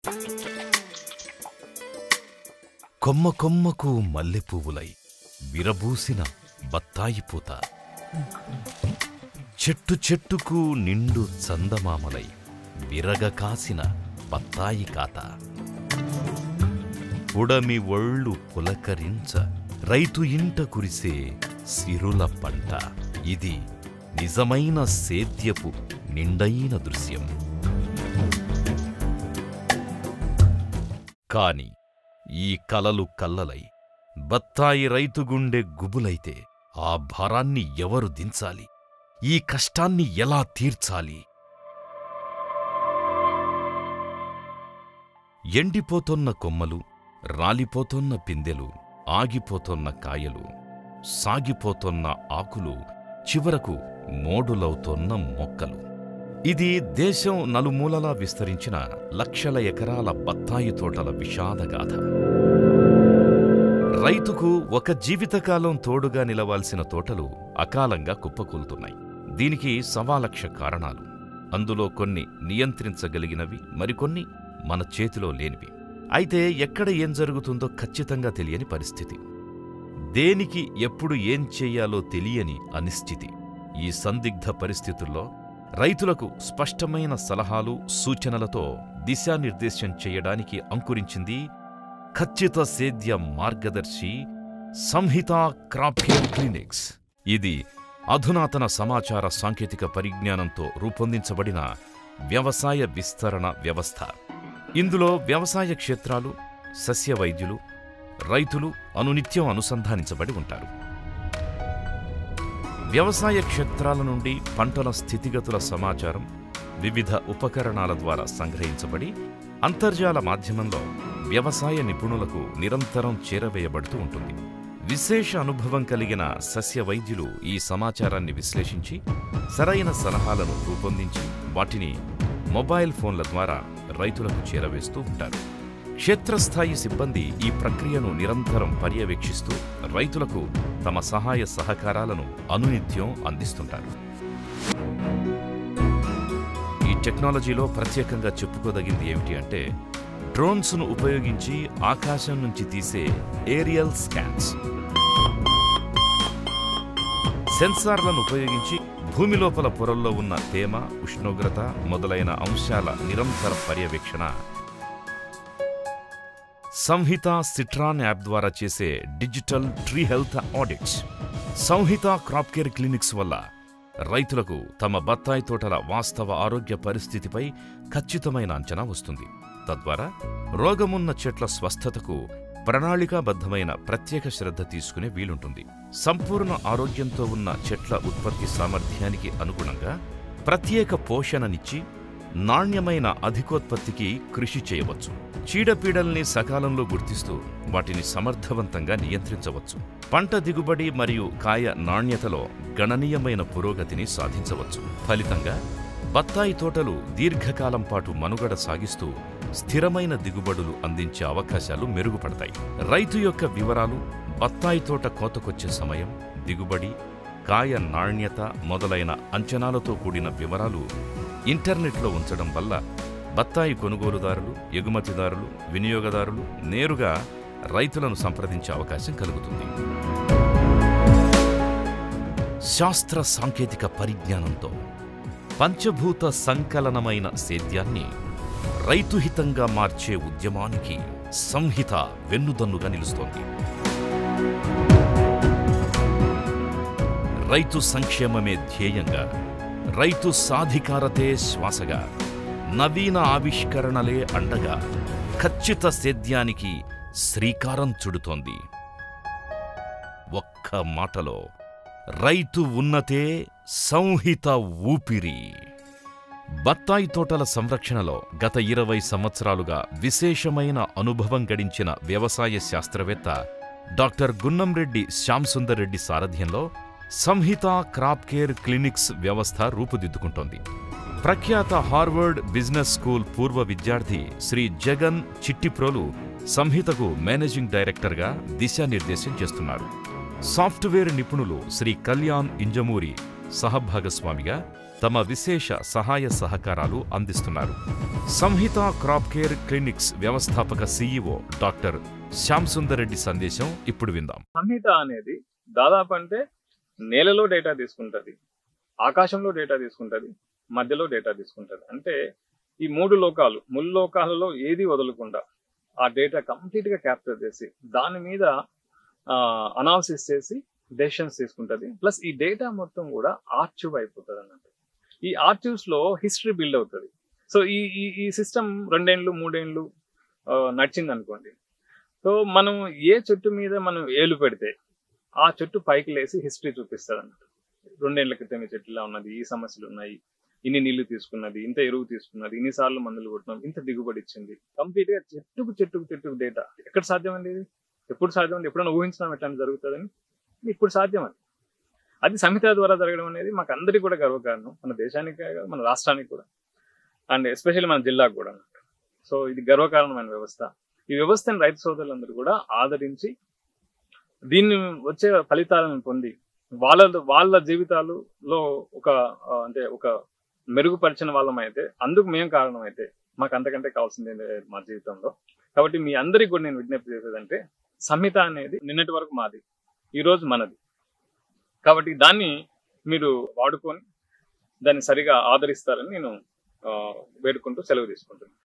కొమ్మ కొమ్మకు మల్లెపువ్వులై విరబూసిన బత్తాయి పూత చెట్టు చెట్టుకు నిండు చందమామలై విరగ కాసిన బత్తాయి కాత పుడమి ఒళ్ళు పులకరించ రైతు ఇంట కురిసే సిరుల పంట ఇది నిజమైన సేద్యపు నిండైన దృశ్యం కాని ఈ కలలు కల్లలై బత్తాయి రైతు గుండె గుబులైతే ఆ భారాన్ని ఎవరు దించాలి ఈ కష్టాన్ని ఎలా తీర్చాలి ఎండిపోతోన్న కొమ్మలు రాలిపోతోన్న పిందెలు ఆగిపోతోన్న కాయలు సాగిపోతోన్న ఆకులు చివరకు మోడులవుతోన్న మొక్కలు ఇది దేశం నలుమూలలా విస్తరించిన లక్షల ఎకరాల బత్తాయి తోటల విషాదగాథ రైతుకు ఒక జీవితకాలం తోడుగా నిలవాల్సిన తోటలు అకాలంగా కుప్పకూలుతున్నాయి దీనికి సవాలక్ష కారణాలు అందులో కొన్ని నియంత్రించగలిగినవి మరికొన్ని మన చేతిలో లేనివి అయితే ఎక్కడ ఏం జరుగుతుందో ఖచ్చితంగా తెలియని పరిస్థితి దేనికి ఎప్పుడు ఏం చెయ్యాలో తెలియని అనిశ్చితి ఈ సందిగ్ధ పరిస్థితుల్లో రైతులకు స్పష్టమైన సలహాలు సూచనలతో దిశానిర్దేశం చేయడానికి అంకురించింది ఖచ్చిత సేద్య మార్గదర్శి సంహిత క్రాప్ కేర్ క్లినిక్స్ ఇది అధునాతన సమాచార సాంకేతిక పరిజ్ఞానంతో రూపొందించబడిన వ్యవసాయ విస్తరణ వ్యవస్థ ఇందులో వ్యవసాయ క్షేత్రాలు సస్య వైద్యులు రైతులు అనునిత్యం అనుసంధానించబడి ఉంటారు వ్యవసాయ క్షేత్రాల నుండి పంటల స్థితిగతుల సమాచారం వివిధ ఉపకరణాల ద్వారా సంగ్రహించబడి అంతర్జాల మాధ్యమంలో వ్యవసాయ నిపుణులకు నిరంతరం చేరవేయబడుతూ ఉంటుంది విశేష అనుభవం కలిగిన సస్య వైద్యులు ఈ సమాచారాన్ని విశ్లేషించి సరైన సలహాలను రూపొందించి వాటిని మొబైల్ ఫోన్ల ద్వారా రైతులకు చేరవేస్తూ ఉంటారు క్షేత్రస్థాయి సిబ్బంది ఈ ప్రక్రియను నిరంతరం పర్యవేక్షిస్తూ రైతులకు తమ సహాయ సహకారాలను అనునిత్యం అందిస్తుంటారు ఈ టెక్నాలజీలో ప్రత్యేకంగా చెప్పుకోదగింది ఏమిటి అంటే డ్రోన్స్ను ఉపయోగించి ఆకాశం నుంచి తీసే ఏరియల్ స్కాన్స్ సెన్సార్లను ఉపయోగించి భూమి లోపల పొరల్లో ఉన్న తేమ ఉష్ణోగ్రత మొదలైన అంశాల నిరంతర పర్యవేక్షణ సంహిత సిట్రాన్ యాప్ ద్వారా చేసే digital tree health audits Samhita crop care clinics వల్ల రైతులకు తమ బత్తాయి తోటల వాస్తవ ఆరోగ్య పరిస్థితిపై ఖచ్చితమైన అంచనా వస్తుంది తద్వారా రోగమున్న చెట్ల స్వస్థతకు ప్రణాళికాబద్ధమైన ప్రత్యేక శ్రద్ధ తీసుకునే వీలుంటుంది సంపూర్ణ ఆరోగ్యంతో ఉన్న చెట్ల ఉత్పత్తి సామర్థ్యానికి అనుగుణంగా ప్రత్యేక పోషణనిచ్చి నాణ్యమైన అధికోత్పత్తికి కృషి చేయవచ్చు చీడపీడల్ని సకాలంలో గుర్తిస్తూ వాటిని సమర్థవంతంగా నియంత్రించవచ్చు పంట దిగుబడి మరియు కాయ నాణ్యతలో గణనీయమైన పురోగతిని సాధించవచ్చు ఫలితంగా బత్తాయి తోటలు దీర్ఘకాలం పాటు మనుగడ సాగిస్తూ స్థిరమైన దిగుబడులు అందించే అవకాశాలు మెరుగుపడతాయి రైతు యొక్క వివరాలు బత్తాయి తోట కోతకొచ్చే సమయం దిగుబడి కాయ నాణ్యత మొదలైన అంచనాలతో కూడిన వివరాలు ఇంటర్నెట్లో ఉంచడం వల్ల బత్తాయి కొనుగోలుదారులు ఎగుమతిదారులు వినియోగదారులు నేరుగా రైతులను సంప్రదించే అవకాశం కలుగుతుంది శాస్త్ర సాంకేతిక పరిజ్ఞానంతో పంచభూత సంకలనమైన సేద్యాన్ని రైతుహితంగా మార్చే ఉద్యమానికి సంహిత వెన్నుదన్నుగా నిలుస్తోంది రైతు సంక్షేమమే ధ్యేయంగా రైతు సాధికారతే శ్వాసగా నవీన ఆవిష్కరణలే అండగా ఖచ్చిత సేద్యానికి శ్రీకారం చుడుతోంది ఒక్క మాటలో రైతు ఉన్నతే సంహిత ఊపిరి బత్తాయి తోటల సంరక్షణలో గత ఇరవై సంవత్సరాలుగా విశేషమైన అనుభవం గడించిన వ్యవసాయ శాస్త్రవేత్త డాక్టర్ గున్నంరెడ్డి శ్యాంసుందర్ రెడ్డి సారథ్యంలో సంహిత క్రాప్ కేర్ క్లినిక్స్ వ్యవస్థ రూపుదిద్దుకుంటోంది ప్రఖ్యాత హార్వర్డ్ బిజినెస్ స్కూల్ పూర్వ విద్యార్థి శ్రీ జగన్ చిట్టిప్రోలు సంహితకు మేనేజింగ్ డైరెక్టర్గా దిశానిర్దేశం చేస్తున్నారు సాఫ్ట్వేర్ నిపుణులు శ్రీ కళ్యాణ్ ఇంజమూరి సహభాగస్వామిగా తమ విశేష సహాయ సహకారాలు అందిస్తున్నారు సంహిత క్రాప్ కేర్ క్లినిక్స్ వ్యవస్థాపక సీఈఓ డాక్టర్ శ్యామ్ సుందర్ రెడ్డి సందేశం ఇప్పుడు విందాం సంహిత అనేది దాదాపు అంటే నేలలో డేటా తీసుకుంటది ఆకాశంలో డేటా తీసుకుంటది మధ్యలో డేటా తీసుకుంటది అంటే ఈ మూడు లోకాలు మూడు లోకాలలో ఏది వదలకుండా ఆ డేటా కంప్లీట్ గా క్యాప్చర్ చేసి దాని మీద అనాలిసిస్ చేసి డెసిషన్స్ తీసుకుంటది ప్లస్ ఈ డేటా మొత్తం కూడా ఆర్చివ్ అయిపోతుంది అన్నట్టు ఈ ఆర్చివ్స్ లో హిస్టరీ బిల్డ్ అవుతుంది సో ఈ ఈ ఈ సిస్టమ్ రెండేండ్లు మూడేండ్లు ఆ, నడిచింది అనుకోండి సో మనం ఏ చెట్టు మీద మనం ఏలు పెడితే ఆ చెట్టు పైకి లేసి హిస్టరీ చూపిస్తుంది అన్నట్టు రెండేళ్ల క్రితం ఈ చెట్టు ఇలా ఉన్నది ఈ సమస్యలు ఉన్నాయి ఇన్ని నీళ్లు తీసుకున్నది ఇంత ఎరువు తీసుకున్నది ఇన్ని సార్లు మందులు కొట్టినాం ఇంత దిగుబడి ఇచ్చింది కంప్లీట్ గా చెట్టుకు చెట్టుకు చెట్టుకు డేటా ఎక్కడ సాధ్యమండి ఇది ఎప్పుడు సాధ్యం అండి ఎప్పుడైనా ఊహించడం ఎట్లా జరుగుతుందని ఇప్పుడు సాధ్యం అది అది సంహిత ద్వారా జరగడం అనేది మాకు అందరికీ కూడా గర్వకారణం మన దేశానికి కాదు, మన రాష్ట్రానికి కూడా అండ్ ఎస్పెషల్లీ మన జిల్లాకు కూడా సో ఇది గర్వకారణమైన వ్యవస్థ ఈ వ్యవస్థను రైతు సోదరులందరూ కూడా ఆదరించి దీన్ని వచ్చే ఫలితాలను పొంది వాళ్ళ వాళ్ళ జీవితాలలో ఒక ఆ, అంటే ఒక మెరుగుపరిచిన వాళ్ళం అయితే అందుకు మేము కారణం అయితే మాకు అంతకంటే కావాల్సింది ఏం లేదు మా జీవితంలో కాబట్టి మీ అందరికి కూడా నేను విజ్ఞప్తి చేసేదంటే సంహిత అనేది నిన్నటి వరకు మాది ఈ రోజు మనది కాబట్టి దాన్ని మీరు వాడుకొని దాన్ని సరిగా ఆదరిస్తారని నేను ఆ, వేడుకుంటూ సెలవు తీసుకుంటున్నాను